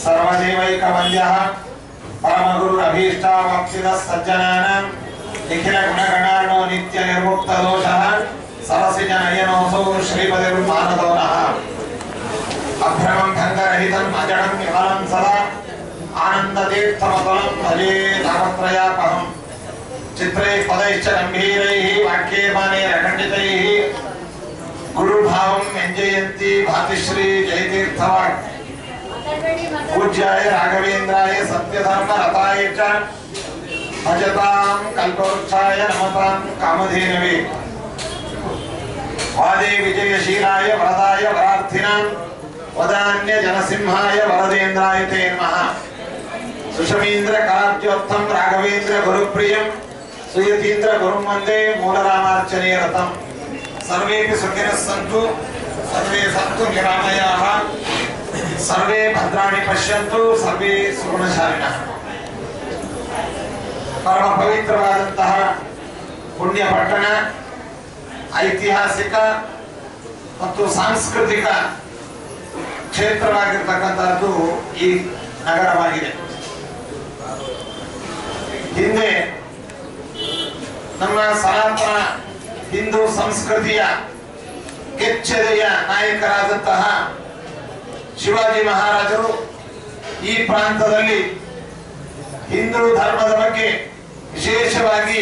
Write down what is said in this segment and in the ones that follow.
ಸರ್ವದೇವೈಕವಂದ್ಯಃ ಪರಮಗುರುರಭೀಷ್ಟಾವಪ್ಸಿದ ಸಜ್ಜನಾನಾಂ ನಿಖಿಲ ಗುಣಗಣಾರ್ಣೋ ನಿತ್ಯ ನಿರ್ಮುಕ್ತ ದೋಷಃ ಸರಸಿಜ ನಯನೋಸೌ ಶ್ರೀಪತಿರ್ಮಾನದೋನಃ ಅಭ್ರಮಂ ಭಂಗರಹಿತಂ ಅಜಡಂ ವಿಮಲಂ ಸದಾ ಆನಂದತೀರ್ಥಮತುಲಂ ಭಜೇ ತಾಪತ್ರಯಾಪಹಂ ಚಿತ್ರೈ ಪದೈಶ್ಚ ಗಂಭೀರೈಃ ವಾಕ್ಯೇಮಾನೈರಖಂಡಿತೈಃ ಗುರುಭಾವಂ ವ್ಯಂಜಯಂತಿ ಭಾತಿಶ್ರೀ ಜಯತೀರ್ಥವಾಗ್ पूज्याय राघवेन्द्राय सत्यधर्म रताय च भजतां कल्पवृक्षाय नमतां कामधेनवे वादे विजयशीलाय वरदाय वरार्थिनां वदान्य जनसिंहाय वरदेन्द्राय ते नमः सुषमीन्द्र कराब्जोत्थं राघवेन्द्र गुरुप्रियं सुयतीन्द्र गुरुं वन्दे मूलरामार्चने रतं सर्वेपि सुखिनः सन्तु सर्वे सन्तु निरामयाः ಸರ್ವೇ ಭದ್ರಾಣಿ ಪಶ್ಯಂತು ಸರ್ವೇ ಸುಗುಣಶಾಲಿನ ಪರಮ ಪವಿತ್ರವಾದಂತಹ ಪುಣ್ಯ ಪಟ್ಟಣ ಐತಿಹಾಸಿಕ ಮತ್ತು ಸಾಂಸ್ಕೃತಿಕ ಕ್ಷೇತ್ರವಾಗಿರ್ತಕ್ಕಂಥದ್ದು ಈ ನಗರವಾಗಿದೆ ಹಿಂದೆ ನಮ್ಮ ಸನಾತನ ಹಿಂದೂ ಸಂಸ್ಕೃತಿಯ ಕೆಚ್ಚೆದೆಯ ನಾಯಕರಾದಂತಹ ಶಿವಾಜಿ ಮಹಾರಾಜರು ಈ ಪ್ರಾಂತದಲ್ಲಿ ಹಿಂದೂ ಧರ್ಮದ ಬಗ್ಗೆ ವಿಶೇಷವಾಗಿ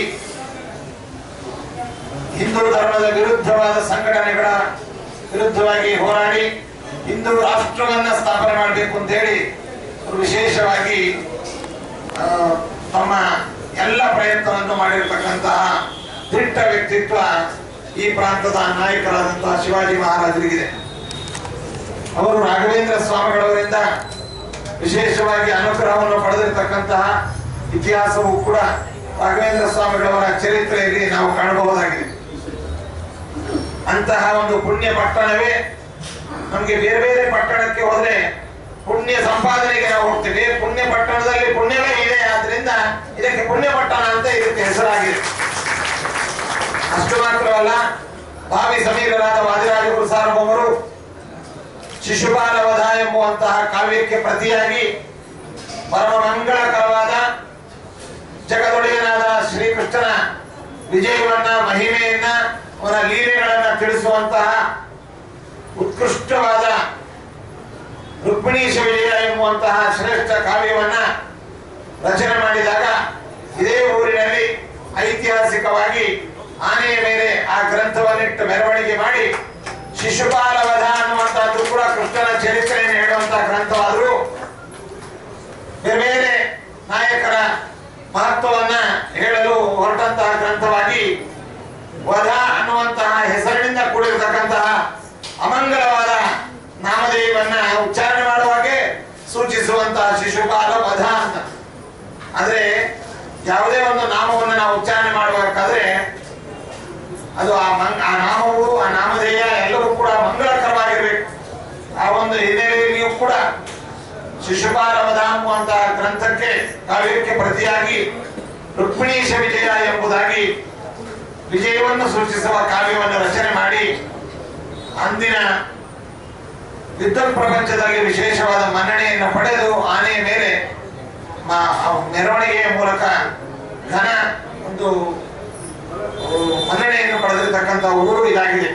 ಹಿಂದೂ ಧರ್ಮದ ವಿರುದ್ಧವಾದ ಸಂಘಟನೆಗಳ ವಿರುದ್ಧವಾಗಿ ಹೋರಾಡಿ ಹಿಂದೂ ರಾಷ್ಟ್ರವನ್ನ ಸ್ಥಾಪನೆ ಮಾಡಬೇಕು ಅಂತ ಹೇಳಿ ಅವರು ವಿಶೇಷವಾಗಿ ಆ, ತಮ್ಮ ಎಲ್ಲ ಪ್ರಯತ್ನವನ್ನು ಮಾಡಿರ್ತಕ್ಕಂತಹ ದಿಟ್ಟ ವ್ಯಕ್ತಿತ್ವ ಈ ಪ್ರಾಂತದ ನಾಯಕರಾದಂತಹ ಶಿವಾಜಿ ಮಹಾರಾಜರಿಗಿದೆ ಅವರು ರಾಘವೇಂದ್ರ ಸ್ವಾಮಿಗಳವರಿಂದ ವಿಶೇಷವಾಗಿ ಅನುಗ್ರಹವನ್ನು ಪಡೆದಿರತಕ್ಕಂತಹ ಇತಿಹಾಸವು ಕೂಡ ರಾಘವೇಂದ್ರ ಸ್ವಾಮಿಗಳವರ ಚರಿತ್ರೆಯಲ್ಲಿ ನಾವು ಕಾಣಬಹುದಾಗಿದೆ ಅಂತಹ ಒಂದು ಪುಣ್ಯ ಪಟ್ಟಣವೇ ನಮಗೆ ಬೇರೆ ಬೇರೆ ಪಟ್ಟಣಕ್ಕೆ ಹೋದ್ರೆ ಪುಣ್ಯ ಸಂಪಾದನೆಗೆ ನಾವು ಹೋಗ್ತೇವೆ ಪುಣ್ಯ ಪಟ್ಟಣದಲ್ಲಿ ಪುಣ್ಯವೇ ಇದೆ ಆದ್ರಿಂದ ಇದಕ್ಕೆ ಪುಣ್ಯ ಪಟ್ಟಣ ಅಂತ ಇದಕ್ಕೆ ಹೆಸರಾಗಿದೆ ಅಷ್ಟು ಮಾತ್ರವಲ್ಲ ಭಾವಿ ಸಮೀರರಾದ ವಾದಿರಾಜ ಗುರು ಸಾರ್ವಭೌಮರು ಶಿಶುಪಾಲ ವಧ ಎಂಬುವಂತಹ ಕಾವ್ಯಕ್ಕೆ ಪ್ರತಿಯಾಗಿ ಪರಮ ಮಂಗಳಕರವಾದ ಜಗದೊಡೆಯನಾದ ಶ್ರೀಕೃಷ್ಣನ ವಿಜಯವನ್ನ ಮಹಿಮೆಯನ್ನ ಅವನ ಲೀಲೆಗಳನ್ನ ತಿಳಿಸುವಂತಹ ಉತ್ಕೃಷ್ಟವಾದ ರುಕ್ಮಿಣೀಶ ವಿಜಯ ಎಂಬುವಂತಹ ಶ್ರೇಷ್ಠ ಕಾವ್ಯವನ್ನ ರಚನೆ ಮಾಡಿದಾಗ ಇದೇ ಊರಿನಲ್ಲಿ ಐತಿಹಾಸಿಕವಾಗಿ ಆನೆಯ ಮೇಲೆ ಆ ಗ್ರಂಥವನ್ನಿಟ್ಟು ಮೆರವಣಿಗೆ ಮಾಡಿ ಶಿಶುಪಾಲ ವಧ ಅನ್ನುವಂತಹದ್ದು ಕೂಡ ಕೃಷ್ಣನ ಚರಿತ್ರೆಯನ್ನು ಹೇಳುವಂತಹ ಗ್ರಂಥವಾದರೂ ಬೇರೆ ಬೇರೆ ನಾಯಕರ ಮಹತ್ವವನ್ನ ಹೇಳಲು ಹೊರಟಂತಹ ಗ್ರಂಥವಾಗಿ ವಧ ಅನ್ನುವಂತಹ ಹೆಸರಿನಿಂದ ಕೂಡಿರತಕ್ಕಂತಹ ಅಮಂಗಲವಾದ ನಾಮಧೇಯವನ್ನ ಉಚ್ಚಾರಣೆ ಮಾಡುವಾಗೆ ಸೂಚಿಸುವಂತಹ ಶಿಶುಪಾಲ ವಧ ಅಂತ ಆದ್ರೆ ಯಾವುದೇ ಒಂದು ನಾಮವನ್ನು ನಾವು ಉಚ್ಚಾರಣೆ ಮಾಡಬೇಕಾದ್ರೆ ಅದು ಆ ಮಂಗ್ ಆ ನಾಮವು ಆ ನಾಮಧೇಯ ಎಲ್ಲವೂ ಕೂಡ ಮಂಗಳಕರವಾಗಿರ್ಬೇಕು ಆ ಒಂದು ಹಿನ್ನೆಲೆಯಲ್ಲಿಯೂ ಕೂಡ ಶಿಶುಪಾಲವಧ ಎಂಬುವಂತಹ ಗ್ರಂಥಕ್ಕೆ ಕಾವ್ಯಕ್ಕೆ ಪ್ರತಿಯಾಗಿ ರುಕ್ಮಿಣೀಶ ವಿಜಯ ಎಂಬುದಾಗಿ ವಿಜಯವನ್ನು ಸೂಚಿಸುವ ಕಾವ್ಯವನ್ನು ರಚನೆ ಮಾಡಿ ಅಂದಿನ ವಿದ್ಯುತ್ ಪ್ರಪಂಚದಲ್ಲಿ ವಿಶೇಷವಾದ ಮನ್ನಣೆಯನ್ನು ಪಡೆದು ಆನೆಯ ಮೇಲೆ ಮ- ಆ ಮೆರವಣಿಗೆಯ ಮೂಲಕ ಘನ ಒಂದು ಆ, ಮನ್ನಣೆಯನ್ನು ಪಡೆದಿರತಕ್ಕಂಥ ಊರು ಇದಾಗಿದೆ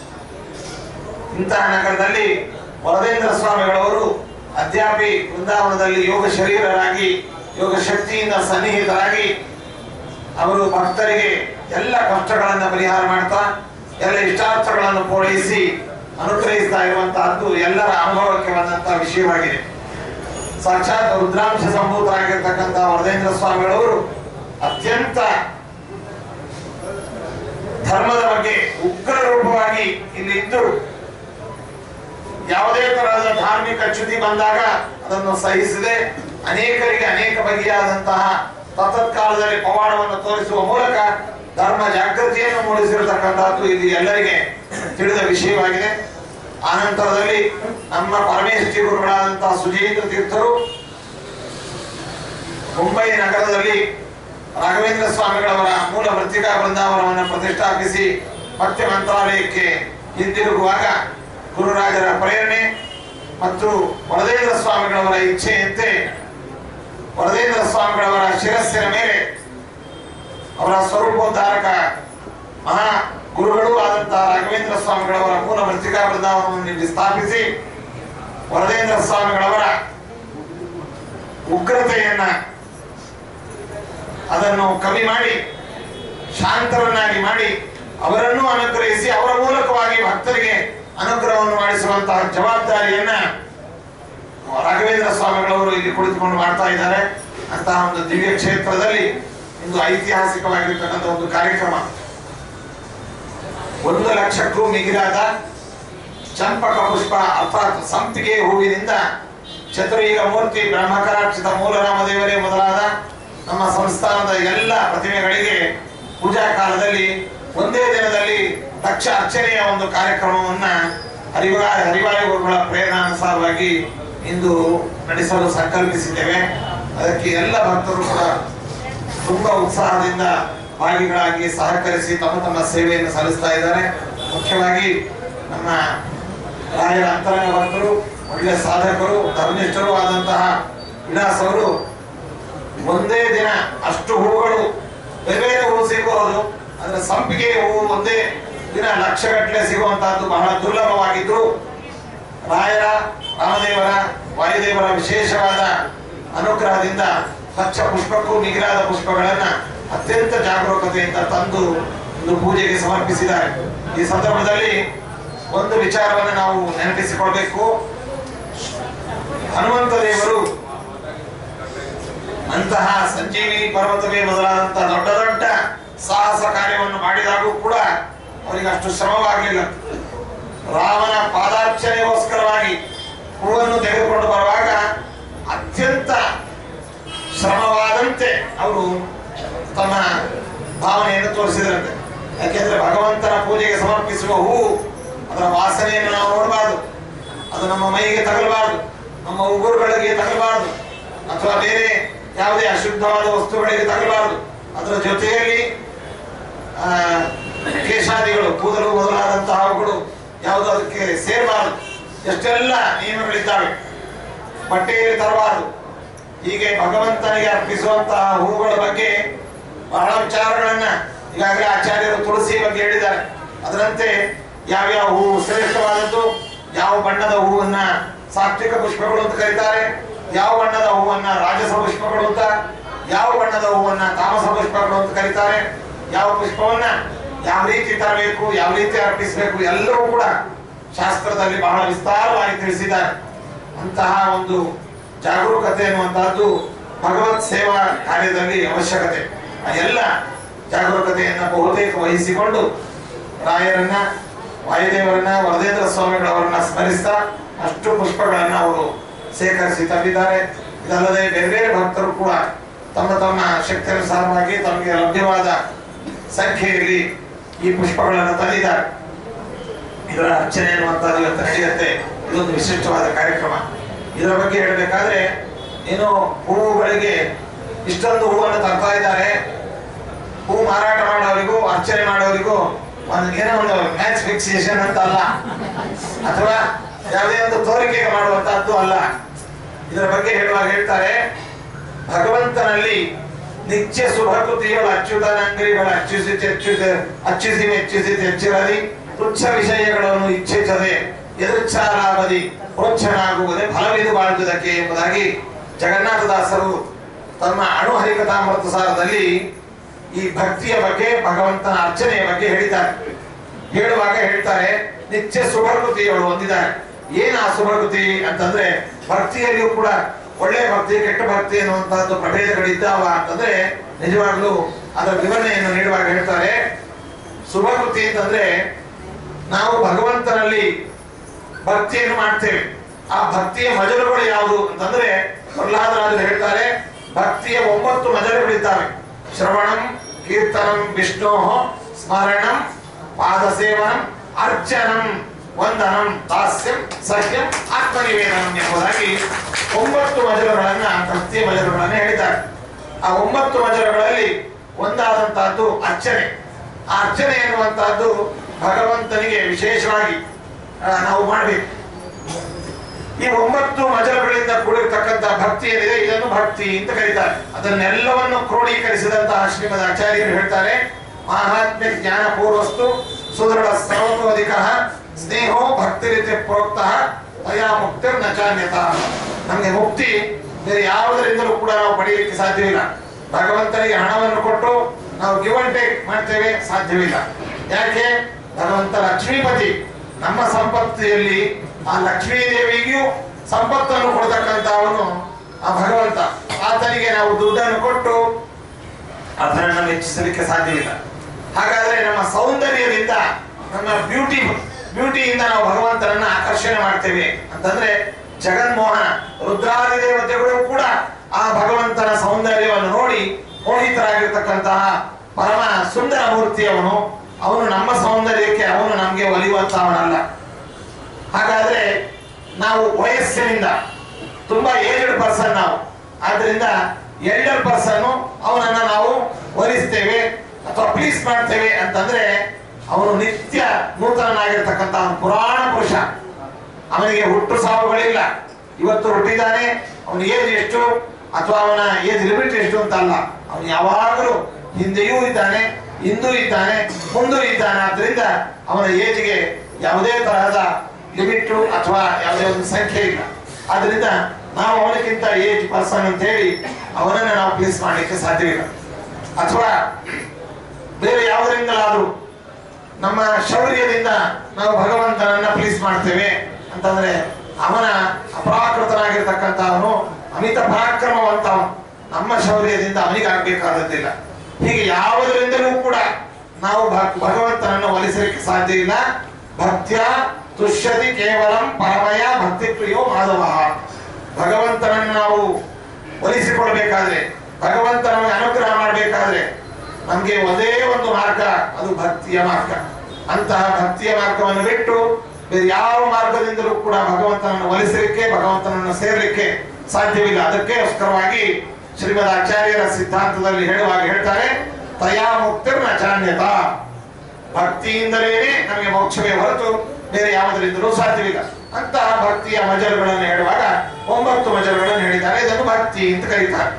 ಇಂತಹ ನಗರದಲ್ಲಿ ವರದೇಂದ್ರ ಸ್ವಾಮಿಗಳವರು ಅಧ್ಯಾಪಿ ವೃಂದಾವನದಲ್ಲಿ ಯೋಗ ಶರೀರರಾಗಿ ಯೋಗ ಶಕ್ತಿಯಿಂದ ಸನ್ನಿಹಿತರಾಗಿ ಅವರು ಭಕ್ತರಿಗೆ ಎಲ್ಲ ಕಷ್ಟಗಳನ್ನು ಪರಿಹಾರ ಮಾಡ್ತಾ ಎಲ್ಲ ಇಷ್ಟಾರ್ಥಗಳನ್ನು ಪೂರೈಸಿ ಅನುಗ್ರಹಿಸ್ತಾ ಇರುವಂತಹದ್ದು ಎಲ್ಲರ ಅನುಭವಕ್ಕೆ ಬಂದಂತಹ ವಿಷಯವಾಗಿದೆ ಸಾಕ್ಷಾತ್ ರುದ್ರಾಂಶ ಸಂಭೂತರಾಗಿರ್ತಕ್ಕಂತಹ ವರದೇಂದ್ರ ಸ್ವಾಮಿಗಳವರು ಅತ್ಯಂತ ಧರ್ಮದ ಬಗ್ಗೆ ಉಗ್ರ ರೂಪವಾಗಿ ಇಲ್ಲಿ ಇದ್ದು ಯಾವುದೇ ತರಹದ ಧಾರ್ಮಿಕ ಚ್ಯುತಿ ಬಂದಾಗ ಅದನ್ನು ಸಹಿಸದೆ ಅನೇಕರಿಗೆ ಅನೇಕ ಬಗೆಯಾದಂತಹ ತತ್ಕಾಲದಲ್ಲಿ ಪವಾಡವನ್ನು ತೋರಿಸುವ ಮೂಲಕ ಧರ್ಮ ಜಾಗೃತಿಯನ್ನು ಮೂಡಿಸಿರತಕ್ಕಂತಹದ್ದು ಇದು ಎಲ್ಲರಿಗೆ ತಿಳಿದ ವಿಷಯವಾಗಿದೆ ಆನಂತರದಲ್ಲಿ ನಮ್ಮ ಪರಮೇಶ್ವರಿ ಗುರುಗಳಾದಂತಹ ಸುಜೇಂದ್ರ ತೀರ್ಥರು ಮುಂಬೈ ನಗರದಲ್ಲಿ ರಾಘವೇಂದ್ರ ಸ್ವಾಮಿಗಳವರ ಮೂಲ ಮೃತ್ತಿಕಾ ಬೃಂದಾವನವನ್ನು ಪ್ರತಿಷ್ಠಾಪಿಸಿ ಮತ್ತೆ ಮಂತ್ರಾಲಯಕ್ಕೆ ಹಿಂದಿರುಗುವಾಗ ಗುರುರಾಜರ ಪ್ರೇರಣೆ ಮತ್ತು ವರದೇಂದ್ರ ಸ್ವಾಮಿಗಳವರ ಇಚ್ಛೆಯಂತೆ ವರದೇಂದ್ರ ಸ್ವಾಮಿಗಳವರ ಶಿರಸ್ಸಿನ ಮೇಲೆ ಅವರ ಸ್ವರೂಪೋದ್ಧಾರಕ ಮಹಾ ಗುರುಗಳು ಆದಂತಹ ರಾಘವೇಂದ್ರ ಸ್ವಾಮಿಗಳವರ ಮೂಲ ಮೃತ್ತಿಕಾ ಬೃಂದಾವನವನ್ನು ಇಲ್ಲಿ ಸ್ಥಾಪಿಸಿ ವರದೇಂದ್ರ ಸ್ವಾಮಿಗಳವರ ಉಗ್ರತೆಯನ್ನ ಅದನ್ನು ಕಮ್ಮಿ ಮಾಡಿ ಶಾಂತರನ್ನಾಗಿ ಮಾಡಿ ಅವರನ್ನು ಅನುಗ್ರಹಿಸಿ ಅವರ ಮೂಲಕವಾಗಿ ಭಕ್ತರಿಗೆ ಅನುಗ್ರಹವನ್ನು ಮಾಡಿಸುವಂತಹ ಜವಾಬ್ದಾರಿಯನ್ನ ರಾಘವೇಂದ್ರ ಸ್ವಾಮಿಗಳವರು ಇಲ್ಲಿ ಕುಳಿತುಕೊಂಡು ಮಾಡ್ತಾ ಇದ್ದಾರೆ ಅಂತಹ ಒಂದು ದಿವ್ಯ ಕ್ಷೇತ್ರದಲ್ಲಿ ಒಂದು ಐತಿಹಾಸಿಕವಾಗಿರ್ತಕ್ಕಂಥ ಒಂದು ಕಾರ್ಯಕ್ರಮ ಒಂದು ಲಕ್ಷಕ್ಕೂ ಮಿಗಿಲಾದ ಚಂಪಕ ಪುಷ್ಪ ಅರ್ಥಾತ್ ಸಂಪಿಗೆ ಹೂವಿನಿಂದ ಚತುರ್ಯುಗ ಮೂರ್ತಿ ಬ್ರಹ್ಮಕರಾಕ್ಷಿತ ಮೂಲರಾಮದೇವರೇ ಮೊದಲಾದ ನಮ್ಮ ಸಂಸ್ಥಾನದ ಎಲ್ಲ ಪ್ರತಿಮೆಗಳಿಗೆ ಪೂಜಾ ಕಾಲದಲ್ಲಿ ಒಂದೇ ದಿನದಲ್ಲಿ ಲಕ್ಷ ಅರ್ಚನೆಯ ಒಂದು ಕಾರ್ಯಕ್ರಮವನ್ನ ಹರಿವಾ ಹರಿವಾಯು ಗುರುಗಳ ಪ್ರೇರಣಾನುಸಾರವಾಗಿ ಇಂದು ನಡೆಸಲು ಸಂಕಲ್ಪಿಸಿದ್ದೇವೆ ಅದಕ್ಕೆ ಎಲ್ಲ ಭಕ್ತರು ಕೂಡ ತುಂಬಾ ಉತ್ಸಾಹದಿಂದ ಭಾಗಿಗಳಾಗಿ ಸಹಕರಿಸಿ ತಮ್ಮ ತಮ್ಮ ಸೇವೆಯನ್ನು ಸಲ್ಲಿಸ್ತಾ ಇದ್ದಾರೆ ಮುಖ್ಯವಾಗಿ ನಮ್ಮ ರಾಯರ ಅಂತರಂಗ ಭಕ್ತರು ಒಳ್ಳೆಯ ಸಾಧಕರು ಧರ್ಮಿಷ್ಠರು ಆದಂತಹ ವಿಲಾಸ್ ಅವರು ಒಂದೇ ದಿನ ಅಷ್ಟು ಹೂಗಳು ಬೇರೆ ಬೇರೆ ಹೂ ಸಿಗಬಹುದು ಅಂದ್ರೆ ಸಂಪಿಗೆ ಹೂವು ಒಂದೇ ದಿನ ಲಕ್ಷಗಟ್ಟಲೆ ಸಿಗುವಂತಹದ್ದು ಬಹಳ ದುರ್ಲಭವಾಗಿದ್ದು ರಾಯರ ರಾಮದೇವರ ವಾಯುದೇವರ ವಿಶೇಷವಾದ ಅನುಗ್ರಹದಿಂದ ಸ್ವಚ್ಛ ಪುಷ್ಪಕ್ಕೂ ಮಿಗಿಲಾದ ಪುಷ್ಪಗಳನ್ನ ಅತ್ಯಂತ ಜಾಗರೂಕತೆಯಿಂದ ತಂದು ಒಂದು ಪೂಜೆಗೆ ಸಮರ್ಪಿಸಿದ್ದಾರೆ ಈ ಸಂದರ್ಭದಲ್ಲಿ ಒಂದು ವಿಚಾರವನ್ನು ನಾವು ನೆನಪಿಸಿಕೊಳ್ಬೇಕು ಹನುಮಂತ ದೇವರು ಅಂತಹ ಸಂಜೀವಿ ಪರ್ವತವೇ ಮೊದಲಾದಂತಹ ದೊಡ್ಡ ದೊಡ್ಡ ಸಾಹಸ ಕಾರ್ಯವನ್ನು ಮಾಡಿದಾಗೂ ಕೂಡ ಅವರಿಗೆ ಅಷ್ಟು ಶ್ರಮವಾಗಲಿಲ್ಲ ರಾಮನ ಪಾದಾರ್ಚನೆಗೋಸ್ಕರವಾಗಿ ಹೂವನ್ನು ತೆಗೆದುಕೊಂಡು ಬರುವಾಗ ಅತ್ಯಂತ ಶ್ರಮವಾದಂತೆ ಅವರು ತಮ್ಮ ಭಾವನೆಯನ್ನು ತೋರಿಸಿದ್ರಂತೆ ಯಾಕೆಂದ್ರೆ ಭಗವಂತನ ಪೂಜೆಗೆ ಸಮರ್ಪಿಸುವ ಹೂವು ಅದರ ವಾಸನೆಯನ್ನು ನಾವು ನೋಡಬಾರದು ಅದು ನಮ್ಮ ಮೈಗೆ ತಗಲಬಾರದು ನಮ್ಮ ಉಗುರುಗಳಿಗೆ ತಗಲಬಾರದು ಅಥವಾ ಬೇರೆ ಯಾವುದೇ ಅಶುದ್ಧವಾದ ವಸ್ತುಗಳಿಗೆ ತಗಲಬಾರದು ಅದರ ಜೊತೆಯಲ್ಲಿ ಆ, ಕೇಶಾದಿಗಳು ಕೂದಲು ಮೊದಲಾದಂತಹ ಅವುಗಳು ಯಾವುದು ಅದಕ್ಕೆ ಸೇರಬಾರದು ಎಷ್ಟೆಲ್ಲ ನಿಯಮಗಳಿದ್ದಾವೆ ಬಟ್ಟೆಯಲ್ಲಿ ತರಬಾರದು ಹೀಗೆ ಭಗವಂತನಿಗೆ ಅರ್ಪಿಸುವಂತಹ ಹೂವುಗಳ ಬಗ್ಗೆ ಬಹಳ ವಿಚಾರಗಳನ್ನ ಈಗಾಗಲೇ ಆಚಾರ್ಯರು ತುಳಸಿ ಬಗ್ಗೆ ಹೇಳಿದ್ದಾರೆ ಅದರಂತೆ ಯಾವ್ಯಾವ ಹೂವು ಶ್ರೇಷ್ಠವಾದದ್ದು ಯಾವ ಬಣ್ಣದ ಹೂವನ್ನ ಸಾತ್ವಿಕ ಪುಷ್ಪಗಳು ಅಂತ ಕರೀತಾರೆ ಯಾವ ಬಣ್ಣದ ಹೂವನ್ನ ರಾಜಸ ಪುಷ್ಪಗಳು ಅಂತ ಯಾವ ಬಣ್ಣದ ಹೂವನ್ನ ತಾಮಸ ಪುಷ್ಪಗಳು ಅಂತ ಕರೀತಾರೆ ಯಾವ ಪುಷ್ಪವನ್ನ ಯಾವ ರೀತಿ ತರಬೇಕು ಯಾವ ರೀತಿ ಅರ್ಪಿಸಬೇಕು ಎಲ್ಲವೂ ಕೂಡ ಶಾಸ್ತ್ರದಲ್ಲಿ ಬಹಳ ವಿಸ್ತಾರವಾಗಿ ತಿಳಿಸಿದ್ದಾರೆ ಅಂತಹ ಒಂದು ಜಾಗರೂಕತೆ ಎನ್ನುವಂತಹದ್ದು ಭಗವತ್ ಸೇವಾ ಕಾರ್ಯದಲ್ಲಿ ಅವಶ್ಯಕತೆ ಆ ಎಲ್ಲ ಜಾಗರೂಕತೆಯನ್ನ ಬಹುತೇಕ ವಹಿಸಿಕೊಂಡು ರಾಯರನ್ನ ವಾಯುದೇವರನ್ನ ವರದೇಂದ್ರ ಸ್ವಾಮಿಗಳವರನ್ನ ಸ್ಮರಿಸ್ತಾ ಅಷ್ಟು ಪುಷ್ಪಗಳನ್ನ ಅವರು ಸೇಕರಿಸಿ ತಂದಿದ್ದಾರೆ ಇದಲ್ಲದೆ ಬೇರೆ ಬೇರೆ ಭಕ್ತರು ಕೂಡ ತಮ್ಮ ತಮ್ಮ ಶಕ್ತಿಯನುಸಾರವಾಗಿ ತಮಗೆ ಲಭ್ಯವಾದ ಸಂಖ್ಯೆಯಲ್ಲಿ ಈ ಪುಷ್ಪಗಳನ್ನು ತಂದಿದ್ದಾರೆ ಇದರ ಅರ್ಚನೆ ಅನ್ನುವಂಥದ್ದು ಇವತ್ತು ನಡೆಯುತ್ತೆ ಇದೊಂದು ವಿಶಿಷ್ಟವಾದ ಕಾರ್ಯಕ್ರಮ ಇದರ ಬಗ್ಗೆ ಹೇಳಬೇಕಾದ್ರೆ ಏನು ಹೂವುಗಳಿಗೆ ಇಷ್ಟೊಂದು ಹೂವನ್ನು ತರ್ತಾ ಇದ್ದಾರೆ ಹೂ ಮಾರಾಟ ಮಾಡೋರಿಗೂ ಅರ್ಚನೆ ಮಾಡೋರಿಗೂ ಒಂದು ಏನೋ ಒಂದು ಮ್ಯಾಚ್ ಫಿಕ್ಸೇಷನ್ ಅಂತ ಅಲ್ಲ ಅಥವಾ ಯಾವುದೇ ಒಂದು ತೋರಿಕೆ ಮಾಡುವಂತಹದ್ದು ಅಲ್ಲ ಇದರ ಬಗ್ಗೆ ಹೇಳುವಾಗ ಹೇಳ್ತಾರೆ ಭಗವಂತನಲ್ಲಿ ನಿತ್ಯ ಶುಭಕೃತಿಗಳು ಅಚ್ಯುತನ ಅಂಗಡಿಗಳು ಅಚ್ಯುಸಿ ಅಚ್ಯುತ ಅಚ್ಯುಸಿ ಮೆಚ್ಚಿಸಿ ತೆಚ್ಚಿರಲಿ ತುಚ್ಛ ವಿಷಯಗಳನ್ನು ಇಚ್ಛಿಸದೆ ಎದುರ್ಚಾಲಾಬದಿ ಪ್ರೋತ್ಸಾಹನಾಗುವುದೇ ಫಲವಿದು ಬಾಳುವುದಕ್ಕೆ ಎಂಬುದಾಗಿ ಜಗನ್ನಾಥದಾಸರು ತಮ್ಮ ಅಣು ಹರಿಕಥಾಮೃತ ಸಾರದಲ್ಲಿ ಈ ಭಕ್ತಿಯ ಬಗ್ಗೆ ಭಗವಂತನ ಅರ್ಚನೆಯ ಬಗ್ಗೆ ಹೇಳಿದ್ದಾರೆ ಹೇಳುವಾಗ ಹೇಳ್ತಾರೆ ನಿತ್ಯ ಶುಭಕೃತಿಗಳು ಹೊಂದಿದ್ದಾರೆ ಏನ್ ಆ ಶುಭಕೃತಿ ಅಂತಂದ್ರೆ ಭಕ್ತಿಯಲ್ಲಿಯೂ ಕೂಡ ಒಳ್ಳೆ ಭಕ್ತಿ ಕೆಟ್ಟ ಭಕ್ತಿ ಅನ್ನುವಂತಹದ್ದು ಪ್ರಭೇದಗಳಿದ್ದಾವ ಅಂತಂದ್ರೆ ನಿಜವಾಗ್ಲೂ ಅದರ ವಿವರಣೆಯನ್ನು ನೀಡುವಾಗ ಹೇಳ್ತಾರೆ ಶುಭಕೃತಿ ಅಂತಂದ್ರೆ ನಾವು ಭಗವಂತನಲ್ಲಿ ಭಕ್ತಿಯನ್ನು ಮಾಡ್ತೇವೆ ಆ ಭಕ್ತಿಯ ಮಜಲುಗಳು ಯಾವುದು ಅಂತಂದ್ರೆ ಪ್ರಹ್ಲಾದರಾಜರು ಹೇಳ್ತಾರೆ ಭಕ್ತಿಯ ಒಂಬತ್ತು ಮಜಲುಗಳಿದ್ದಾವೆ ಶ್ರವಣಂ ಕೀರ್ತನಂ ವಿಷ್ಣೋ ಸ್ಮರಣಂ ಪಾದಸೇವನಂ ಅರ್ಚನಂ ವಂದನಂ ದಾಸ್ಯಂ ಸಹ್ಯಂ ಆತ್ಮನಿವೇದನಂ ಎಂಬುದಾಗಿ ಒಂಬತ್ತು ಮಜಲುಗಳನ್ನ ಭಕ್ತಿಯ ಮಜಲುಗಳನ್ನ ಹೇಳಿದ್ದಾರೆ ಆ ಒಂಬತ್ತು ಮಜಲುಗಳಲ್ಲಿ ಒಂದಾದಂತಹದ್ದು ಅರ್ಚನೆ ಆ ಅರ್ಚನೆ ಎನ್ನುವಂತಹದ್ದು ಭಗವಂತನಿಗೆ ವಿಶೇಷವಾಗಿ ಆ, ನಾವು ಮಾಡಬೇಕು ಈ ಒಂಬತ್ತು ಮಜಲುಗಳಿಂದ ಕೂಡಿರ್ತಕ್ಕಂಥ ಭಕ್ತಿ ಏನಿದೆ ಇದನ್ನು ಭಕ್ತಿ ಅಂತ ಕರೀತಾರೆ ಅದನ್ನೆಲ್ಲವನ್ನು ಕ್ರೋಢೀಕರಿಸಿದಂತಹ ಶ್ರೀಮದ್ ಆಚಾರ್ಯರು ಹೇಳ್ತಾರೆ ಮಹಾತ್ಮ್ಯ ಜ್ಞಾನ ಪೂರ್ವಸ್ತು ಸುದೃಢ ಸರ್ವತೋಧಿಕ ಸ್ನೇಹೋ ಭಕ್ತಿ ರೀತಿ ಪ್ರೋಕ್ತ ತಯಾ ಮುಕ್ತಿರ್ ನಚಾನ್ಯತ ನಮಗೆ ಮುಕ್ತಿ ಬೇರೆ ಯಾವುದರಿಂದಲೂ ಕೂಡ ನಾವು ಪಡೆಯಲಿಕ್ಕೆ ಸಾಧ್ಯವಿಲ್ಲ ಭಗವಂತನಿಗೆ ಹಣವನ್ನು ಕೊಟ್ಟು ನಾವು ಗಿವ್ ಅಂಡ್ ಟೇಕ್ ಮಾಡ್ತೇವೆ ಸಾಧ್ಯವಿಲ್ಲ ಯಾಕೆ ಭಗವಂತ ಲಕ್ಷ್ಮೀಪತಿ ನಮ್ಮ ಸಂಪತ್ತಿಯಲ್ಲಿ ಆ ಲಕ್ಷ್ಮೀ ದೇವಿಗೂ ಸಂಪತ್ತನ್ನು ಕೊಡ್ತಕ್ಕಂಥವನು ಆ ಭಗವಂತ ಆತನಿಗೆ ನಾವು ದುಡ್ಡನ್ನು ಕೊಟ್ಟು ಅದನ್ನು ಮೆಚ್ಚಿಸಲಿಕ್ಕೆ ಸಾಧ್ಯವಿಲ್ಲ ಹಾಗಾದ್ರೆ ನಮ್ಮ ಸೌಂದರ್ಯದಿಂದ ನಮ್ಮ ಬ್ಯೂಟಿ ಬ್ಯೂಟಿಯಿಂದ ನಾವು ಭಗವಂತನನ್ನ ಆಕರ್ಷಣೆ ಮಾಡ್ತೇವೆ ಅಂತಂದ್ರೆ ಜಗನ್ಮೋಹನ ರುದ್ರಾದಿ ದೇವತೆಗಳು ಕೂಡ ಆ ಭಗವಂತನ ಸೌಂದರ್ಯವನ್ನು ನೋಡಿ ಮೋಹಿತರಾಗಿರ್ತಕ್ಕಂತಹ ಪರಮ ಸುಂದರ ಮೂರ್ತಿಯವನು ಅವನು ನಮ್ಮ ಸೌಂದರ್ಯಕ್ಕೆ ಅವನು ನಮಗೆ ಒಲಿಯುವಂತಹವನಲ್ಲ ಹಾಗಾದ್ರೆ ನಾವು ವಯಸ್ಸಿನಿಂದ ತುಂಬಾ ಏಜ್ಡ್ ಪರ್ಸನ್ ನಾವು ಆದ್ರಿಂದ ಎಲ್ಡರ್ ಪರ್ಸನ್ ಅವನನ್ನ ನಾವು ಒಲಿಸ್ತೇವೆ ಅಥವಾ ಪ್ಲೀಸ್ ಮಾಡ್ತೇವೆ ಅಂತಂದ್ರೆ ಅವನು ನಿತ್ಯ ನೂತನನಾಗಿರ್ತಕ್ಕಂಥ ಅವನು ಪುರಾಣ ಪುರುಷ ಅವನಿಗೆ ಹುಟ್ಟು ಸಾವುಗಳಿಲ್ಲ ಇವತ್ತು ಹುಟ್ಟಿದ್ದಾನೆ ಅವನ ಏಜ್ ಎಷ್ಟು ಅಥವಾ ಅವನ ಏಜ್ ಲಿಮಿಟ್ ಎಷ್ಟು ಅಂತ ಅಲ್ಲ ಅವನು ಯಾವಾಗಲೂ ಹಿಂದೆಯೂ ಇದ್ದಾನೆ ಇಂದೂ ಇದ್ದಾನೆ ಮುಂದೂ ಇದ್ದಾನೆ ಆದ್ರಿಂದ ಅವನ ಏಜ್ಗೆ ಯಾವುದೇ ತರಹದ ಲಿಮಿಟ್ ಅಥವಾ ಯಾವುದೇ ಒಂದು ಸಂಖ್ಯೆ ಇಲ್ಲ ಆದ್ರಿಂದ ನಾವು ಅವನಕ್ಕಿಂತ ಏಜ್ ಪರ್ಸನ್ ಅಂತ ಹೇಳಿ ಅವನನ್ನ ನಾವು ಪ್ಲೇಸ್ ಮಾಡಲಿಕ್ಕೆ ಸಾಧ್ಯವಿಲ್ಲ ಅಥವಾ ಬೇರೆ ಯಾವುದರಿಂದಲಾದ್ರೂ ನಮ್ಮ ಶೌರ್ಯದಿಂದ ನಾವು ಭಗವಂತನನ್ನ ಪ್ಲೀಸ್ ಮಾಡ್ತೇವೆ ಅಂತಂದ್ರೆ ಅವನ ಅಪರಾಕೃತನಾಗಿರ್ತಕ್ಕಂಥವನು ಅಮಿತ ಪರಾಕ್ರಮವಂತವನು ನಮ್ಮ ಶೌರ್ಯದಿಂದ ಅವನಿಗೆ ಆಗ್ಬೇಕಾದದ್ದಿಲ್ಲ ಹೀಗೆ ಯಾವುದರಿಂದಲೂ ಕೂಡ ನಾವು ಭ- ಭಗವಂತನನ್ನು ಒಲಿಸಲಿಕ್ಕೆ ಸಾಧ್ಯ ಇಲ್ಲ ಭಕ್ತ್ಯ ತುಷ್ಯತಿ ಕೇವಲಂ ಪರಮಯ ಭಕ್ತಿ ಪ್ರಿಯೋ ಮಾಧವ ಭಗವಂತನನ್ನು ನಾವು ಒಲಿಸಿಕೊಳ್ಬೇಕಾದ್ರೆ ಭಗವಂತ ನಮಗೆ ಅನುಗ್ರಹ ಮಾಡಬೇಕಾದ್ರೆ ನಮಗೆ ಒಂದೇ ಒಂದು ಮಾರ್ಗ ಅದು ಭಕ್ತಿಯ ಮಾರ್ಗ ಅಂತಹ ಭಕ್ತಿಯ ಮಾರ್ಗವನ್ನು ಬಿಟ್ಟು ಬೇರೆ ಯಾವ ಮಾರ್ಗದಿಂದಲೂ ಕೂಡ ಭಗವಂತನನ್ನು ಒಲಿಸಲಿಕ್ಕೆ ಭಗವಂತನನ್ನು ಸೇರಲಿಕ್ಕೆ ಸಾಧ್ಯವಿಲ್ಲ ಅದಕ್ಕೋಸ್ಕರವಾಗಿ ಶ್ರೀಮದ್ ಆಚಾರ್ಯರ ಸಿದ್ಧಾಂತದಲ್ಲಿ ಹೇಳುವಾಗ ಹೇಳ್ತಾರೆ ತಯಾ ಮುಕ್ತಿರ್ ನಚಾನ್ಯತ ಭಕ್ತಿಯಿಂದಲೇ ನಮಗೆ ಮೋಕ್ಷವೇ ಹೊರತು ಬೇರೆ ಯಾವುದರಿಂದಲೂ ಸಾಧ್ಯವಿಲ್ಲ ಅಂತಹ ಭಕ್ತಿಯ ಮಜಲುಗಳನ್ನು ಹೇಳುವಾಗ ಒಂಬತ್ತು ಮಜಲುಗಳನ್ನು ಹೇಳಿದ್ದಾರೆ ಇದನ್ನು ಭಕ್ತಿ ಅಂತ ಕರೀತಾರೆ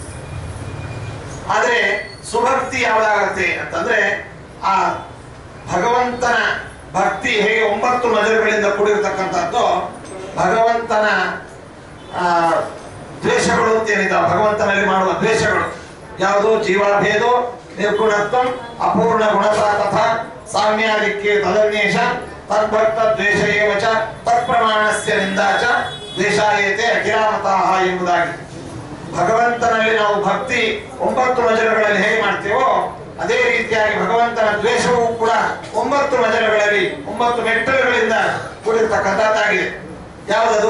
ಆದ್ರೆ ಸುಭಕ್ತಿ ಯಾವ್ದಾಗತ್ತೆ ಅಂತಂದ್ರೆ ಆ ಭಗವಂತನ ಭಕ್ತಿ ಹೇಗೆ ಒಂಬತ್ತು ಮಜಲುಗಳಿಂದ ಕೂಡಿರ್ತಕ್ಕಂಥದ್ದು ಭಗವಂತನ ಆ, ದ್ವೇಷಗಳು ಅಂತ ಏನಿದಾವೆ ಭಗವಂತನಲ್ಲಿ ಮಾಡುವ ದ್ವೇಷಗಳು ಯಾವುದು ಜೀವಾಭೇದೋ ನಿರ್ಗುಣತ್ವ ಅಪೂರ್ಣ ಗುಣತಾ ತಥಾ ಸಾಮ್ಯಾದಿಕ್ಕೆ ತದನ್ಯೇಷ ತದ್ಭಕ್ತ ದ್ವೇಷ ಏವ ಚ ತತ್ಪ್ರಮಾಣಸ್ಯ ನಿಂದಾ ಚ ದ್ವೇಷಾಯತೆ ಅಖಿಲಾಮತಃ ಎಂಬುದಾಗಿ ಭಗವಂತನಲ್ಲಿ ನಾವು ಭಕ್ತಿ ಒಂಬತ್ತು ಮಜಲುಗಳಲ್ಲಿ ಹೇಗೆ ಮಾಡ್ತೇವೋ ಅದೇ ರೀತಿಯಾಗಿ ಭಗವಂತನ ದ್ವೇಷವೂ ಕೂಡ ಒಂಬತ್ತು ಮಜಲುಗಳಲ್ಲಿ ಒಂಬತ್ತು ಮೆಟ್ಟಲುಗಳಿಂದ ಕೂಡಿರ್ತಕ್ಕಂಥದ್ದಾಗಿದೆ ಯಾವುದದು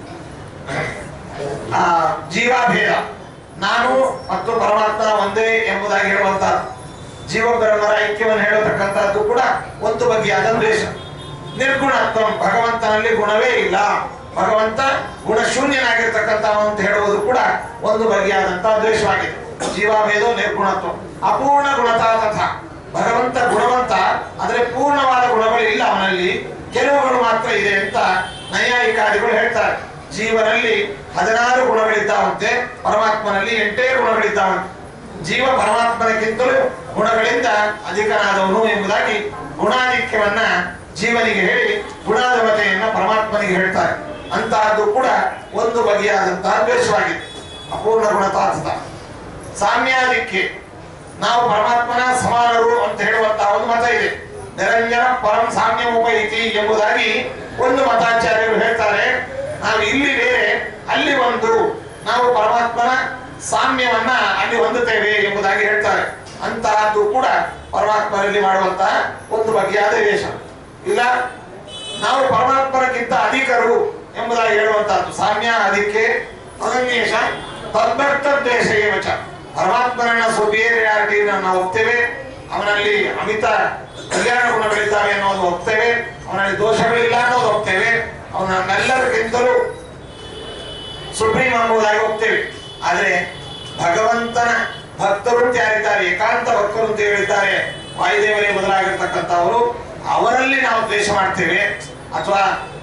ಆ ಜೀವಾಭೇದ ನಾನು ಮತ್ತು ಪರಮಾತ್ಮ ಒಂದೇ ಎಂಬುದಾಗಿ ಹೇಳುವಂತಹದ್ದು ಜೀವ ಬ್ರಹ್ಮರ ಐಕ್ಯವನ್ನು ಹೇಳತಕ್ಕಂಥದ್ದು ಕೂಡ ಒಂದು ಬಗೆಯಾದ ದ್ವೇಷ ನಿರ್ಗುಣತ್ವ ಭಗವಂತನಲ್ಲಿ ಗುಣವೇ ಇಲ್ಲ ಭಗವಂತ ಗುಣಶೂನ್ಯನಾಗಿರ್ತಕ್ಕಂಥವ ಅಂತ ಹೇಳುವುದು ಕೂಡ ಒಂದು ಬಗೆಯಾದಂತಹ ದ್ವೇಷವಾಗಿದೆ ಜೀವಾಭೇದ ನಿರ್ಗುಣತ್ವ ಅಪೂರ್ಣ ಗುಣತಾ ತಥ ಭಗವಂತ ಗುಣವಂತ ಆದರೆ ಪೂರ್ಣವಾದ ಗುಣಗಳು ಇಲ್ಲ ಅವನಲ್ಲಿ ಕೆಲವುಗಳು ಮಾತ್ರ ಇದೆ ಅಂತ ನೈಯಾಯಿಕಾದಿಗಳು ಹೇಳ್ತಾರೆ ಜೀವನಲ್ಲಿ ಹದಿನಾರು ಗುಣಗಳಿದ್ದಾವಂತೆ ಪರಮಾತ್ಮನಲ್ಲಿ ಎಂಟೇ ಗುಣಗಳಿದ್ದಾವಂತೆ ಜೀವ ಪರಮಾತ್ಮನಕ್ಕಿಂತಲೂ ಗುಣಗಳಿಂದ ಅಧಿಕನಾದವನು ಎಂಬುದಾಗಿ ಗುಣಾಧಿಕ್ಯವನ್ನ ಜೀವನಿಗೆ ಹೇಳಿ ಗುಣಾಧಿಪತೆಯನ್ನ ಪರಮಾತ್ಮನಿಗೆ ಹೇಳ್ತಾರೆ ಅಂತಹದ್ದು ಕೂಡ ಒಂದು ಬಗೆಯಾದಂತಹ ದ್ವೇಷವಾಗಿದೆ ಅಪೂರ್ಣ ಗುಣತಾರ್ಥ ಸಾಮ್ಯಾಧಿಕ್ಯ ನಾವು ಪರಮಾತ್ಮನ ಸಮಾನರು ಅಂತ ಹೇಳುವಂತಹ ಒಂದು ಮತ ಇದೆ ನಿರಂಜನ ಪರಂ ಸಾಮ್ಯ ಉಪೈತಿ ಎಂಬುದಾಗಿ ಒಂದು ಮತಾಚಾರ್ಯರು ಹೇಳ್ತಾರೆ ನಾವು ಇಲ್ಲಿ ಬೇರೆ ಅಲ್ಲಿ ಒಂದು ನಾವು ಪರಮಾತ್ಮನ ಸಾಮ್ಯವನ್ನ ಅಲ್ಲಿ ಹೊಂದುತ್ತೇವೆ ಎಂಬುದಾಗಿ ಹೇಳ್ತಾರೆ ಅಂತಹದ್ದು ಕೂಡ ಪರಮಾತ್ಮನಲ್ಲಿ ಮಾಡುವಂತಹ ಒಂದು ಬಗೆಯಾದ ವೇಷ ಇಲ್ಲ ನಾವು ಪರಮಾತ್ಮನಕ್ಕಿಂತ ಅಧಿಕರು ಎಂಬುದಾಗಿ ಹೇಳುವಂತಹದ್ದು ಸಾಮ್ಯ ಅದಕ್ಕೆ ಅನನ್ಯೇಷ ತದ್ಭಕ್ತ ದ್ವೇಷ ಏವಚ ಪರಮಾತ್ಮನ ಸುಪೀರಿಯಾರಿಟಿನ ನಾವು ಒಪ್ತೇವೆ ಅವನಲ್ಲಿ ಅಮಿತ ಕಲ್ಯಾಣ ಗುಣಗಳಿದ್ದಾವೆ ಅನ್ನೋದು ಒಪ್ತೇವೆ ಅವನಲ್ಲಿ ದೋಷಗಳಿಲ್ಲ ಅನ್ನೋದು ಒಪ್ತೇವೆ ಅವನನ್ನೆಲ್ಲರಿಗಿಂತಲೂ ಸುಪ್ರೀಂ ಎಂಬುದಾಗಿ ಹೋಗ್ತೇವೆ ಆದ್ರೆ ಭಗವಂತನ ಭಕ್ತರು ಅಂತ ಯಾರಿದ್ದಾರೆ ಏಕಾಂತ ಭಕ್ತರು ಅಂತ ಹೇಳಿದ್ದಾರೆ ವಾಯುದೇವರೇ ಮೊದಲಾಗಿರ್ತಕ್ಕಂಥವರು ಅವರಲ್ಲಿ ನಾವು ದ್ವೇಷ ಮಾಡ್ತೇವೆ ಅಥವಾ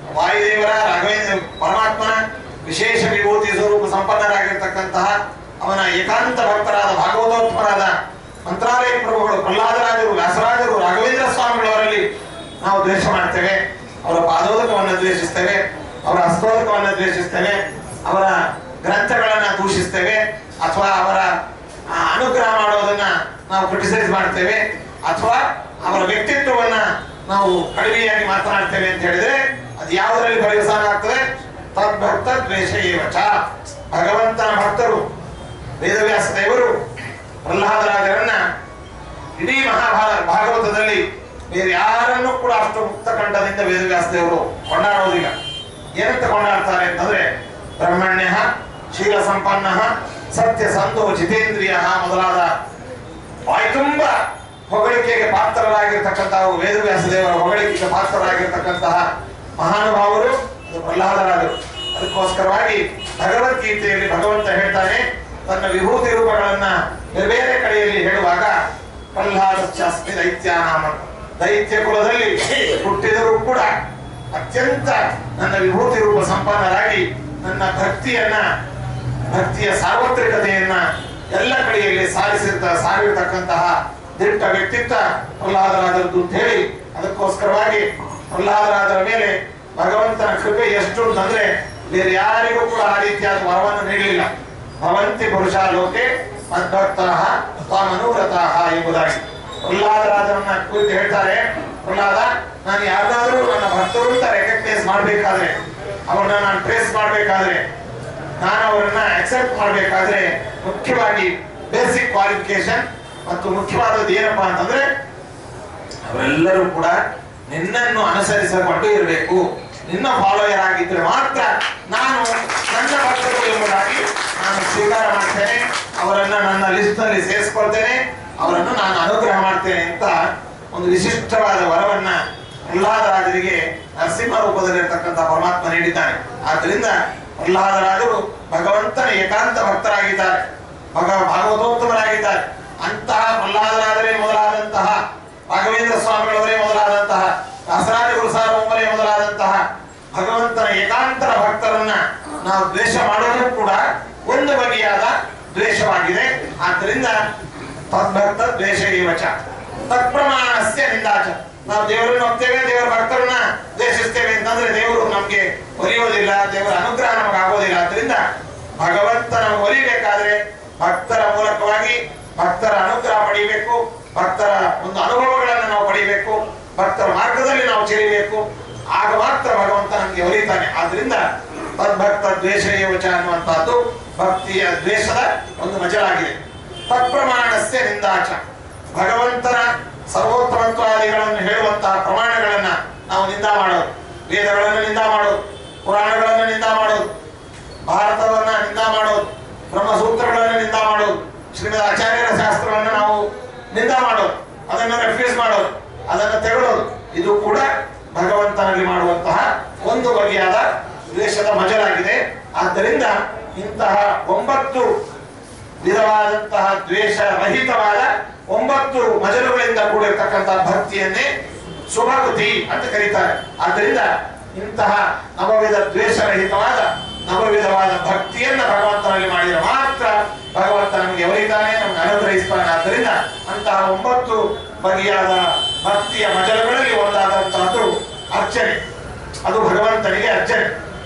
ವಾಯುದೇವರ ರಾಘವೇಂದ್ರ ಪರಮಾತ್ಮನ ವಿಶೇಷ ವಿಭೂತಿ ಸ್ವರೂಪ ಸಂಪನ್ನರಾಗಿರ್ತಕ್ಕಂತಹ ಅವನ ಏಕಾಂತ ಭಕ್ತರಾದ ಭಾಗವತೋತ್ತಮರಾದ ಮಂತ್ರಾಲಯ ಪ್ರಭುಗಳು ಪ್ರಹ್ಲಾದರಾಜರು ವ್ಯಾಸರಾಜರು ರಾಘವೇಂದ್ರ ಸ್ವಾಮಿಗಳವರಲ್ಲಿ ನಾವು ದ್ವೇಷ ಮಾಡ್ತೇವೆ ಅವರ ಪಾದೋದಕವನ್ನು ದ್ವೇಷಿಸ್ತೇವೆ ಅವರ ಹಸ್ತೋದಕವನ್ನು ದ್ವೇಷಿಸ್ತೇವೆ ಅವರ ಗ್ರಂಥಗಳನ್ನ ದೂಷಿಸ್ತೇವೆ ಅಥವಾ ಅವರ ಆ, ಅನುಗ್ರಹ ಮಾಡೋದನ್ನ ನಾವು ಕ್ರಿಟಿಸೈಸ್ ಮಾಡ್ತೇವೆ ಅಥವಾ ಅವರ ವ್ಯಕ್ತಿತ್ವವನ್ನ ನಾವು ಕಡಿಮೆಯಾಗಿ ಮಾತನಾಡ್ತೇವೆ ಅಂತ ಹೇಳಿದ್ರೆ ಅದು ಯಾವುದರಲ್ಲಿ ಪರಿವಸಾನ ಆಗ್ತದೆ ತದ್ಭಕ್ತ ದ್ವೇಷ ಏವಚ ಭಗವಂತನ ಭಕ್ತರು ವೇದವ್ಯಾಸ ದೇವರು ಪ್ರಹ್ಲಾದರಾಜರನ್ನ ಇಡೀ ಮಹಾಭಾರತ ಭಾಗವತದಲ್ಲಿ ಬೇರೆ ಯಾರನ್ನೂ ಕೂಡ ಅಷ್ಟು ಮುಕ್ತ ಕಂಠದಿಂದ ವೇದವ್ಯಾಸ ದೇವರು ಕೊಂಡಾಡೋದಿಲ್ಲ ಏನಂತ ಕೊಂಡಾಡ್ತಾರೆ ಅಂತಂದ್ರೆ ಬ್ರಹ್ಮಣ್ಯ ಶೀಲ ಸಂಪನ್ನ ಸತ್ಯ ಸಂತೋ ಜಿತೇಂದ್ರಿಯ ಮೊದಲಾದ ವಾಯ್ತುಂಬ ಹೊಗಳಿಕೆಗೆ ಪಾತ್ರರಾಗಿರ್ತಕ್ಕಂತಹ ವೇದವ್ಯಾಸ ದೇವರ ಹೊಗಳಿಕೆಗೆ ಪಾತ್ರರಾಗಿರ್ತಕ್ಕಂತಹ ಮಹಾನುಭಾವರು ಅದು ಪ್ರಹ್ಲಾದರಾಜರು ಅದಕ್ಕೋಸ್ಕರವಾಗಿ ಭಗವದ್ಗೀತೆಯಲ್ಲಿ ಭಗವಂತ ಹೇಳ್ತಾನೆ ತನ್ನ ವಿಭೂತಿ ರೂಪಗಳನ್ನ ಬೇರೆ ಬೇರೆ ಕಡೆಯಲ್ಲಿ ಹೇಳುವಾಗ ಪ್ರಹ್ಲಾದಶ್ಚಾಸ್ಮಿ ದೈತ್ಯಾನಾಮ ದೈತ್ಯ ಕುಲದಲ್ಲಿ ಹುಟ್ಟಿದರೂ ಕೂಡ ಅತ್ಯಂತ ನನ್ನ ವಿಭೂತಿ ರೂಪ ಸಂಪನ್ನರಾಗಿ ನನ್ನ ಭಕ್ತಿಯನ್ನ ಭಕ್ತಿಯ ಸಾರ್ವತ್ರಿಕತೆಯನ್ನ ಎಲ್ಲ ಕಡೆಯಲ್ಲಿ ಸಾರಿಸಿರ್ತ ಸಾರಿರ್ತಕ್ಕಂತಹ ದಿಟ್ಟ ವ್ಯಕ್ತಿತ್ವ ಪ್ರಹ್ಲಾದರಾಜರದ್ದು ಅಂತ ಹೇಳಿ ಅದಕ್ಕೋಸ್ಕರವಾಗಿ ಪ್ರಹ್ಲಾದರಾಜರ ಮೇಲೆ ಭಗವಂತನ ಕೃಪೆ ಎಷ್ಟು ಅಂತಂದ್ರೆ ಬೇರೆ ಯಾರಿಗೂ ಕೂಡ ಆ ರೀತಿಯಾದ ವರವನ್ನು ನೀಡಲಿಲ್ಲ ಭವಂತಿ ಪುರುಷ ಲೋಕೆ ಮದ್ಭಕ್ತಃ ತ್ವಾಮನುವ್ರತಃ ಎಂಬುದಾಗಿ ಪ್ರಹ್ಲಾದರಾಜರನ್ನ ಕುರಿತು ಹೇಳ್ತಾರೆ ಪ್ರಹ್ಲಾದ ನಾನು ಯಾರನ್ನಾದ್ರೂ ನನ್ನ ಭಕ್ತರು ಅಂತ ರೆಕಗ್ನೈಸ್ ಮಾಡ್ಬೇಕಾದ್ರೆ ಅವ್ರನ್ನ ನಾನು ಟ್ರೇಸ್ ಮಾಡ್ಬೇಕಾದ್ರೆ ನಾನು ಅವರನ್ನ ಅಕ್ಸೆಪ್ಟ್ ಮಾಡಬೇಕಾದ್ರೆ ಮುಖ್ಯವಾಗಿ ಬೇಸಿಕ್ ಕ್ವಾಲಿಫಿಕೇಶನ್ ಮತ್ತು ಮುಖ್ಯವಾದದ್ದು ಏನಪ್ಪಾ ಅಂತಂದ್ರೆ ಅವರೆಲ್ಲರೂ ಕೂಡ ನಿನ್ನನ್ನು ಅನುಸರಿಸಿಕೊಂಡು ಇರಬೇಕು ನಿನ್ನ ಫಾಲೋಯರ್ ಆಗಿದ್ರೆ ಮಾತ್ರ ನಾನು ನನ್ನ ಭಕ್ತರು ಎಂಬುದಾಗಿ ನಾನು ಸ್ವೀಕಾರ ಮಾಡ್ತೇನೆ ಅವರನ್ನ ನನ್ನ ಲಿಸ್ಟ್ ನಲ್ಲಿ ಸೇರಿಸ್ಕೊಳ್ತೇನೆ ಅವರನ್ನು ನಾನು ಅನುಗ್ರಹ ಮಾಡ್ತೇನೆ ಅಂತ ಒಂದು ವಿಶಿಷ್ಟವಾದ ವರವನ್ನ ಪ್ರಹ್ಲಾದರಾಜರಿಗೆ ನರಸಿಂಹ ರೂಪದಲ್ಲಿರ್ತಕ್ಕಂಥ ಪರಮಾತ್ಮ ನೀಡಿದ್ದಾನೆ ಆದ್ರಿಂದ ಪ್ರಹ್ಲಾದರಾಜರು ಭಗವಂತನ ಏಕಾಂತ ಭಕ್ತರಾಗಿದ್ದಾರೆ ಭಗ ಭಾಗವತೋತ್ತಮರಾಗಿದ್ದಾರೆ ಅಂತಹ ಪ್ರಹ್ಲಾದರಾಜರೇ ಮೊದಲಾದಂತಹ ರಾಘವೇಂದ್ರ ಸ್ವಾಮಿಗಳವರೇ ಮೊದಲಾದಂತಹ ದಾಸರಾಜ ಗುರುಸಾರ್ವಮರೇ ಮೊದಲಾದಂತಹ ಭಗವಂತನ ಏಕಾಂತರ ಭಕ್ತರನ್ನ ನಾವು ದ್ವೇಷ ಮಾಡೋದು ಕೂಡ ಒಂದು ಬಗೆಯಾದ ದ್ವೇಷವಾಗಿದೆ ಆದ್ದರಿಂದ ತದ್ಭಕ್ತ ದ್ವೇಷ ಏವಚ ತತ್ಪ್ರಮಾಣಸ್ಯ ನಿಂದಾಚ ನಾವು ದೇವರನ್ನು ಹೋಗ್ತೇವೆ ದೇವರ ಭಕ್ತರನ್ನ ದ್ವೇಷಿಸ್ತೇವೆ ಅಂತಂದ್ರೆ ದೇವರು ನಮ್ಗೆ ಒಲಿಯೋದಿಲ್ಲ ದೇವರ ಅನುಗ್ರಹ ನಮಗೆ ಆಗೋದಿಲ್ಲ ಆದ್ರಿಂದ ಭಗವಂತನ ಒಲಿಬೇಕಾದ್ರೆ ಭಕ್ತರ ಮೂಲಕವಾಗಿ ಭಕ್ತರ ಅನುಗ್ರಹ ಪಡಿಬೇಕು ಭಕ್ತರ ಒಂದು ಅನುಭವಗಳನ್ನು ನಾವು ಪಡಿಬೇಕು ಭಕ್ತರ ಮಾರ್ಗದಲ್ಲಿ ನಾವು ಚರಿಬೇಕು ಆಗ ಮಾತ್ರ ಭಗವಂತ ನಮಗೆ ಒಲಿತಾನೆ ಆದ್ರಿಂದ ತದ್ಭಕ್ತ ದ್ವೇಷ ಏವಚ ಅನ್ನುವಂತಹದ್ದು ಭಕ್ತಿಯ ದ್ವೇಷದ ಒಂದು ಮಜಲಾಗಿದೆ ತತ್ಪ್ರಮಾಣಸ್ಯ ನಿಂದಾಚ ಭಗವಂತನ ಸರ್ವೋತ್ತಮತ್ವಾದಿಗಳನ್ನು ಹೇಳುವಂತಹ ಪ್ರಮಾಣಗಳನ್ನ ನಾವು ನಿಂದ ಮಾಡೋದು ವೇದಗಳನ್ನು ನಿಂದ ಮಾಡೋದು ಪುರಾಣಗಳನ್ನು ನಿಂದ ಮಾಡೋದು ಭಾರತವನ್ನ ನಿಂದ ಮಾಡೋದು ಬ್ರಹ್ಮಸೂತ್ರಗಳನ್ನು ನಿಂದ ಮಾಡೋದು ಶ್ರೀಮದ್ ಆಚಾರ್ಯರ ಶಾಸ್ತ್ರವನ್ನು ನಾವು ನಿಂದ ಮಾಡೋದು ಅದನ್ನು ರೆಫ್ಯೂಸ್ ಮಾಡೋದು ಅದನ್ನು ತೆಗೊಳ್ಳೋದು ಇದು ಕೂಡ ಭಗವಂತನಲ್ಲಿ ಮಾಡುವಂತಹ ಒಂದು ಬಗೆಯಾದ ದ್ವೇಷದ ಮಜಲಾಗಿದೆ ಆದ್ದರಿಂದ ಇಂತಹ ಒಂಬತ್ತು ವಿಧವಾದಂತಹ ದ್ವೇಷ ರಹಿತವಾದ ಒಂಬತ್ತು ಮಜಲುಗಳಿಂದ ಕೂಡಿರ್ತಕ್ಕಂತಹ ಭಕ್ತಿಯನ್ನೇ ಶುಭಗತಿ ಅಂತ ಕರೀತಾರೆ ಆದ್ದರಿಂದ ಇಂತಹ ನವವಿಧ ದ್ವೇಷರಹಿತವಾದ ನವವಿಧವಾದ ಭಕ್ತಿಯನ್ನ ಭಗವಂತನಲ್ಲಿ ಮಾಡಿದರೆ ಮಾತ್ರ ಭಗವಂತ ನಮಗೆ ಒಲಿತಾನೆ ನಮಗೆ ಅನುಗ್ರಹಿಸ್ತಾನೆ ಆದ್ದರಿಂದ ಅಂತಹ ಒಂಬತ್ತು ಬಗೆಯಾದ ಭಕ್ತಿಯ ಮಜಲುಗಳಲ್ಲಿ ಒಂದಾದಂತಹದ್ದು ಅರ್ಚನೆ ಅದು ಭಗವಂತನಿಗೆ ಅರ್ಚನೆ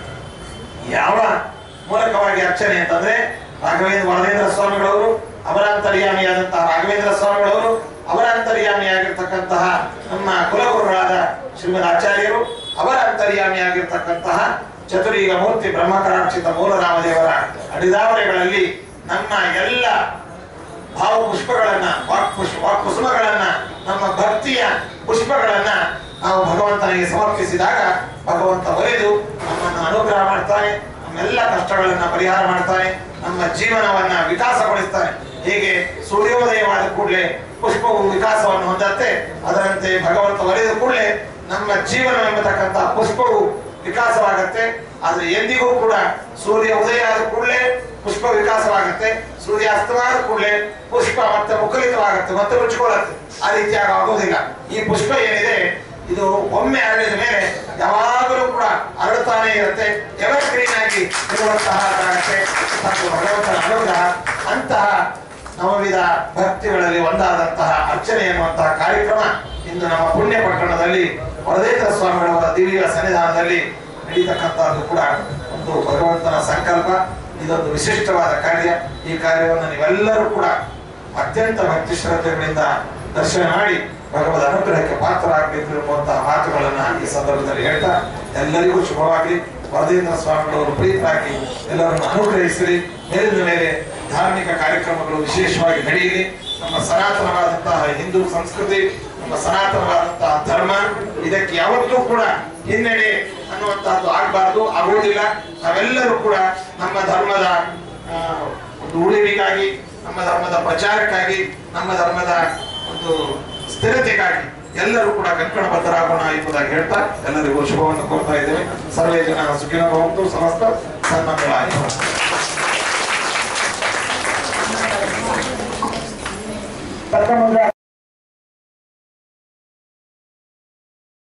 ಯಾವ ಮೂಲಕವಾಗಿ ಅರ್ಚನೆ ಅಂತಂದ್ರೆ ರಾಘವೇಂದ್ರ ವರದೇಂದ್ರ ಸ್ವಾಮಿಗಳವರು ಅವರ ಅಂತರ್ಯಾಮಿಯಾದಂತಹ ರಾಘವೇಂದ್ರ ಸ್ವಾಮಿಗಳವರು ಅವರ ಅಂತರ್ಯಾಮಿಯಾಗಿರ್ತಕ್ಕಂತಹ ನಮ್ಮ ಕುಲಗುರುಗಳಾದ ಶ್ರೀಮದ್ ಆಚಾರ್ಯರು ಅವರ ಅಂತರ್ಯಾಮಿಯಾಗಿರ್ತಕ್ಕಂತಹ ಚತುರೀಗ ಮೂರ್ತಿ ಬ್ರಹ್ಮಕರಾಕ್ಷಿತ ಮೂಲರಾಮದೇವರ ಅಡಿದಾವರೆಗಳಲ್ಲಿ ನಮ್ಮ ಎಲ್ಲ ಭಾವ ಪುಷ್ಪಗಳನ್ನ ವಾಕ್ ಪುಷ್ಪ ವಾಕ್ ಕುಸುಮಗಳನ್ನ ನಮ್ಮ ಭಕ್ತಿಯ ಪುಷ್ಪಗಳನ್ನ ನಾವು ಭಗವಂತನಿಗೆ ಸಮರ್ಪಿಸಿದಾಗ ಭಗವಂತ ಒಲಿದು ನಮ್ಮನ್ನು ಅನುಗ್ರಹ ಮಾಡ್ತಾನೆ ನಮ್ಮೆಲ್ಲ ಕಷ್ಟಗಳನ್ನ ಪರಿಹಾರ ಮಾಡ್ತಾನೆ ನಮ್ಮ ಜೀವನವನ್ನ ವಿಕಾಸಗೊಳಿಸ್ತಾನೆ ಹೇಗೆ ಸೂರ್ಯೋದಯವಾದ ಕೂಡಲೇ ಪುಷ್ಪವು ವಿಕಾಸವನ್ನು ಹೊಂದತ್ತೆ ಅದರಂತೆ ಭಗವಂತ ಒಲಿದ ಕೂಡಲೇ ನಮ್ಮ ಜೀವನ ಎಂಬತಕ್ಕಂಥ ಪುಷ್ಪವು ವಿಕಾಸವಾಗತ್ತೆ ಆದ್ರೆ ಎಂದಿಗೂ ಕೂಡ ಸೂರ್ಯ ಉದಯ ಆದ ಕೂಡಲೇ ಪುಷ್ಪ ವಿಕಾಸವಾಗುತ್ತೆ ಸೂರ್ಯ ಅಸ್ತವಾದ ಕೂಡಲೇ ಪುಷ್ಪ ಮತ್ತೆ ಮುಖಲಿತವಾಗುತ್ತೆ ಮತ್ತೆ ಮುಚ್ಕೊಳ್ಳುತ್ತೆ ಆ ರೀತಿಯಾಗಿ ಆಗೋದಿಲ್ಲ ಈ ಪುಷ್ಪ ಏನಿದೆ ಇದು ಒಮ್ಮೆ ಅರಳಿದ ಮೇಲೆ ಯಾವಾಗಲೂ ಕೂಡ ಅರಳುತ್ತಾನೆ ಇರುತ್ತೆ ಎವರ್ ಗ್ರೀನ್ ಆಗಿ ಇರುವಂತಹ ಕಾರಣಕ್ಕೆ ಮತ್ತು ಭಗವಂತನ ಅನುಗ್ರಹ ಅಂತಹ ನವವಿಧ ಭಕ್ತಿಗಳಲ್ಲಿ ಒಂದಾದಂತಹ ಅರ್ಚನೆ ಎನ್ನುವಂತಹ ಕಾರ್ಯಕ್ರಮ ಇಂದು ನಮ್ಮ ಪುಣ್ಯ ಪಟ್ಟಣದಲ್ಲಿ ವರದೇತರ ಸ್ವಾಮಿಗಳವರ ದಿವ್ಯ ಸನ್ನಿಧಾನದಲ್ಲಿ ನಡೀತಕ್ಕಂಥದ್ದು ಕೂಡ ಒಂದು ಭಗವಂತನ ಸಂಕಲ್ಪ ಇದೊಂದು ವಿಶಿಷ್ಟವಾದ ಕಾರ್ಯ ಈ ಕಾರ್ಯವನ್ನು ನೀವೆಲ್ಲರೂ ಕೂಡ ಅತ್ಯಂತ ಭಕ್ತಿ ಶ್ರದ್ಧೆಗಳಿಂದ ದರ್ಶನ ಮಾಡಿ ಭಗವದ್ ಅನುಗ್ರಹಕ್ಕೆ ಪಾತ್ರರಾಗಬೇಕು ಎಂಬುವಂತಹ ಮಾತುಗಳನ್ನ ಈ ಸಂದರ್ಭದಲ್ಲಿ ಹೇಳ್ತಾ ಎಲ್ಲರಿಗೂ ಶುಭವಾಗಲಿ ವರದೇಂದ್ರ ಸ್ವಾಮಿಗಳವರು ಪ್ರೀತರಾಗಿ ಎಲ್ಲರನ್ನು ಅನುಗ್ರಹಿಸಿರಿ ಮೇಲಿನ ಮೇಲೆ ಧಾರ್ಮಿಕ ಕಾರ್ಯಕ್ರಮಗಳು ವಿಶೇಷವಾಗಿ ನಡೆಯಲಿ ನಮ್ಮ ಸನಾತನವಾದಂತಹ ಹಿಂದೂ ಸಂಸ್ಕೃತಿ ನಮ್ಮ ಸನಾತನವಾದಂತಹ ಧರ್ಮ ಇದಕ್ಕೆ ಯಾವತ್ತೂ ಕೂಡ ಹಿನ್ನಡೆ ಅನ್ನುವಂತಹದ್ದು ಆಗಬಾರ್ದು ಆಗುವುದಿಲ್ಲ ನಾವೆಲ್ಲರೂ ಕೂಡ ನಮ್ಮ ಧರ್ಮದ ಆ, ಒಂದು ಉಳಿವಿಗಾಗಿ ನಮ್ಮ ಧರ್ಮದ ಪ್ರಚಾರಕ್ಕಾಗಿ ನಮ್ಮ ಧರ್ಮದ ಒಂದು ಸ್ಥಿರತೆಗಾಗಿ ಎಲ್ಲರೂ ಕೂಡ ಕಂಕಣಬದ್ಧರಾಗೋಣ ಎಂಬುದಾಗಿ ಹೇಳ್ತಾ ಎಲ್ಲರಿಗೂ ಶುಭವನ್ನು ಕೋರ್ತಾ ಇದ್ದೇವೆ ಸರ್ವೇ ಜನ ಸುಖಿನ ಭವಂತು ಸಮಸ್ತ ಸನ್ಮಂಗಳಾಗಿ ಪ್ರಥಮ